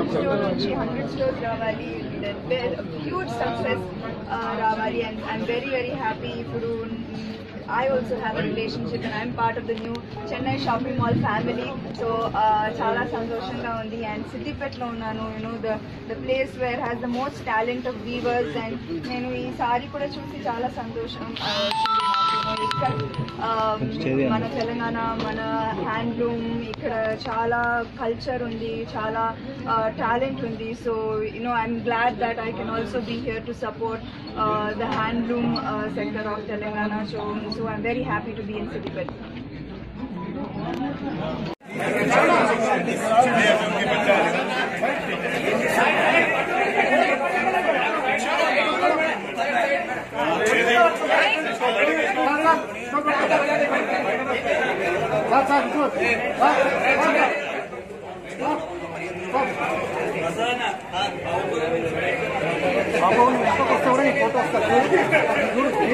One store నుంచి hundred stores రావాలి huge success రావాలి and I'm very very happy ఇప్పుడు I also have relationship and I'm part of the new Chennai shopping mall family so చాలా సంతోషంగా ఉంది అండ్ సిద్దిపేటలో ఉన్నాను you know the the place where has the most talent of weavers and నేను ఈ sorry కూడా చూసి చాలా సంతోషం ఆ, వచ్చింది నాకు. ఇక్కడ ఆ, మన తెలంగాణ మన హ్యాండ్లూమ్ ఇక్కడ చాలా కల్చర్ ఉంది చాలా టాలెంట్ ఉంది so you know I'm glad that I can also be here to support the handloom sector of Telangana so so I'm very happy to be in Siddipet photo వస్తా